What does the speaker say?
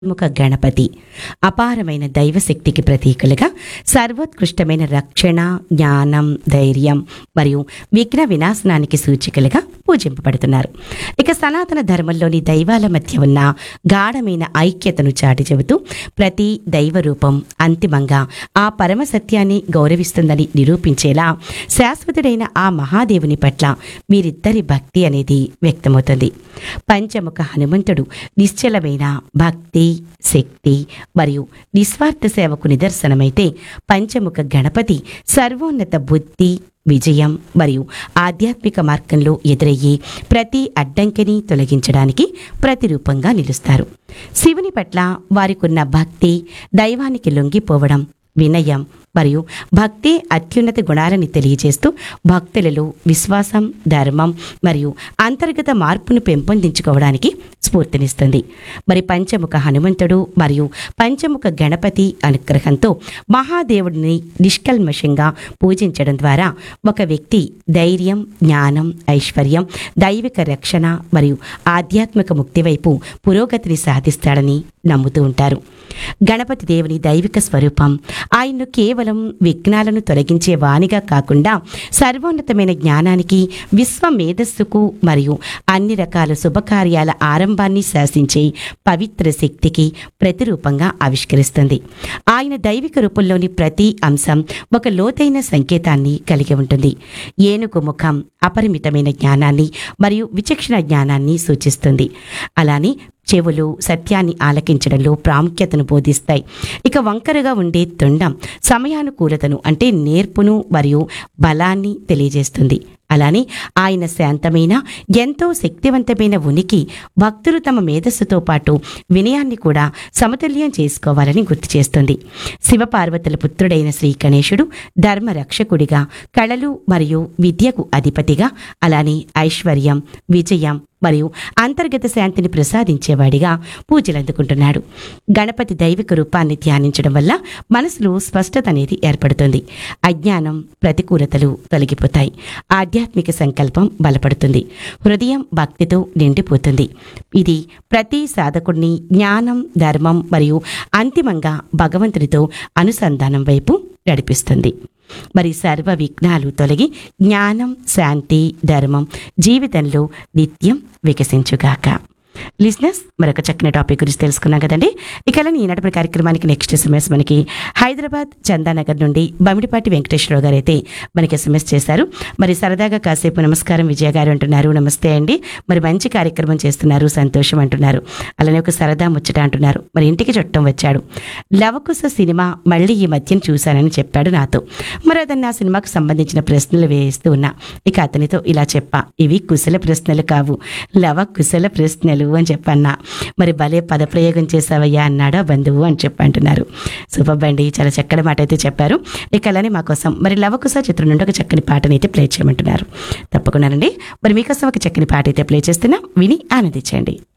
ముఖ గణపతి అపారమైన దైవశక్తికి ప్రతీకలుగా సర్వోత్కృష్టమైన రక్షణ జ్ఞానం ధైర్యం మరియు విఘ్న వినాశనానికి సూచికలుగా పూజింపబడుతున్నారు ఇక సనాతన ధర్మంలోని దైవాల మధ్య ఉన్న గాఢమైన ఐక్యతను చాటి చెబుతూ ప్రతి దైవ రూపం అంతిమంగా ఆ పరమ సత్యాన్ని గౌరవిస్తుందని నిరూపించేలా శాశ్వతుడైన ఆ మహాదేవుని పట్ల మీరిద్దరి భక్తి అనేది వ్యక్తమవుతుంది పంచముఖ హనుమంతుడు నిశ్చలమైన భక్తి శక్తి మరియు నిస్వార్థ సేవకు నిదర్శనమైతే పంచముఖ గణపతి సర్వోన్నత బుద్ధి విజయం మరియు ఆధ్యాత్మిక మార్గంలో ఎదురయ్యే ప్రతి అడ్డంకిని తొలగించడానికి ప్రతిరూపంగా నిలుస్తారు శివుని పట్ల వారికున్న భక్తి దైవానికి లొంగిపోవడం వినయం మరియు భక్తి అత్యున్నత గుణాలని తెలియజేస్తూ భక్తులలో విశ్వాసం ధర్మం మరియు అంతర్గత మార్పును పెంపొందించుకోవడానికి స్ఫూర్తినిస్తుంది మరి పంచముఖ హనుమంతుడు మరియు పంచముఖ గణపతి అనుగ్రహంతో మహాదేవుడిని నిష్కల్మషంగా పూజించడం ద్వారా ఒక వ్యక్తి ధైర్యం జ్ఞానం ఐశ్వర్యం దైవిక రక్షణ మరియు ఆధ్యాత్మిక ముక్తి వైపు పురోగతిని సాధిస్తాడని నమ్ముతూ ఉంటారు గణపతి దేవుని దైవిక స్వరూపం ఆయన్ను కేవలం విఘ్నాలను తొలగించే వాణిగా కాకుండా సర్వోన్నతమైన జ్ఞానానికి విశ్వ మేధస్సుకు మరియు అన్ని రకాల శుభకార్యాల ఆరంభాన్ని శాసించే పవిత్ర శక్తికి ప్రతిరూపంగా ఆవిష్కరిస్తుంది ఆయన దైవిక రూపంలోని ప్రతి అంశం ఒక లోతైన సంకేతాన్ని కలిగి ఉంటుంది ఏనుగు ముఖం అపరిమితమైన జ్ఞానాన్ని మరియు విచక్షణ జ్ఞానాన్ని సూచిస్తుంది అలానే చెవులు సత్యాన్ని ఆలకించడంలో ప్రాముఖ్యతను బోధిస్తాయి ఇక వంకరగా ఉండే తొండం సమయానుకూలతను అంటే నేర్పును మరియు బలాన్ని తెలియజేస్తుంది అలానే ఆయన శాంతమైన ఎంతో శక్తివంతమైన ఉనికి భక్తులు తమ మేధస్సుతో పాటు వినయాన్ని కూడా సమతుల్యం చేసుకోవాలని గుర్తు చేస్తుంది శివపార్వతుల పుత్రుడైన శ్రీ గణేశుడు ధర్మ రక్షకుడిగా కళలు మరియు విద్యకు అధిపతిగా అలానే ఐశ్వర్యం విజయం మరియు అంతర్గత శాంతిని ప్రసాదించేవాడిగా పూజలు అందుకుంటున్నాడు గణపతి దైవిక రూపాన్ని ధ్యానించడం వల్ల మనసులో స్పష్టత అనేది ఏర్పడుతుంది అజ్ఞానం ప్రతికూలతలు తొలగిపోతాయి ఆధ్యాత్మిక సంకల్పం బలపడుతుంది హృదయం భక్తితో నిండిపోతుంది ఇది ప్రతి సాధకుడిని జ్ఞానం ధర్మం మరియు అంతిమంగా భగవంతునితో అనుసంధానం వైపు నడిపిస్తుంది మరి సర్వ విఘ్నాలు తొలగి జ్ఞానం శాంతి ధర్మం జీవితంలో నిత్యం వికసించుగాక లిజినెస్ మరొక చక్కని టాపిక్ గురించి తెలుసుకున్నాం కదండి ఇక అలానే ఈనాటి కార్యక్రమానికి నెక్స్ట్ ఎస్ఎంఎస్ మనకి హైదరాబాద్ చందానగర్ నుండి బమిడిపాటి వెంకటేశ్వరరావు గారు అయితే మనకి ఎస్ఎంఎస్ చేశారు మరి సరదాగా కాసేపు నమస్కారం విజయ గారు అంటున్నారు నమస్తే అండి మరి మంచి కార్యక్రమం చేస్తున్నారు సంతోషం అంటున్నారు అలానే ఒక సరదా ముచ్చట అంటున్నారు మరి ఇంటికి చుట్టం వచ్చాడు లవకుశ సినిమా మళ్ళీ ఈ మధ్యన చూశానని చెప్పాడు నాతో మరి అతన్ని ఆ సినిమాకు సంబంధించిన ప్రశ్నలు వేస్తూ ఉన్నా ఇక అతనితో ఇలా చెప్పా ఇవి కుశల ప్రశ్నలు కావు లవ కుశల ప్రశ్నలు అని చెప్పన్నా మరి భలే పదప్రయోగం చేసావయ్యా అన్నాడు ఆ బంధువు అని చెప్పంటున్నారు సూపర్ చాలా చక్కటి మాట అయితే చెప్పారు ఇక అలానే మా కోసం మరి లవకుశ చిత్రం నుండి ఒక చక్కని పాటని అయితే ప్లే చేయమంటున్నారు తప్పకుండానండి మరి మీకోసం ఒక చక్కని పాట అయితే ప్లే చేస్తున్నా విని ఆనందించండి